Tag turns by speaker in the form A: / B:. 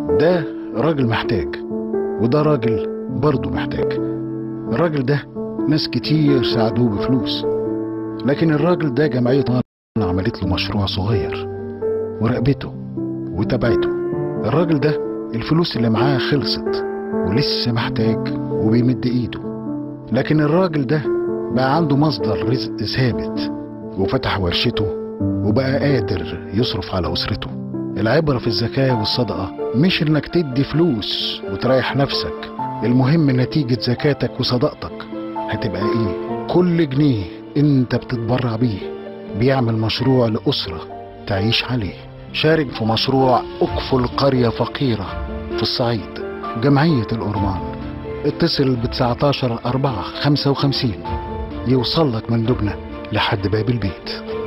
A: ده راجل محتاج وده راجل برضه محتاج الراجل ده ناس كتير ساعدوه بفلوس لكن الراجل ده جمعية طالع عملت له مشروع صغير وراقبته وتابعته الراجل ده الفلوس اللي معاه خلصت ولسه محتاج وبيمد ايده لكن الراجل ده بقى عنده مصدر رزق ثابت وفتح ورشته وبقى قادر يصرف على أسرته العبرة في الزكاة والصدقة مش انك تدي فلوس وتريح نفسك المهم نتيجة زكاتك وصدقتك هتبقى ايه كل جنيه انت بتتبرع بيه بيعمل مشروع لأسرة تعيش عليه شارك في مشروع أكفل قرية فقيرة في الصعيد جمعية الأورمان اتصل ب 19 4 55 يوصل لك مندوبنا لحد باب البيت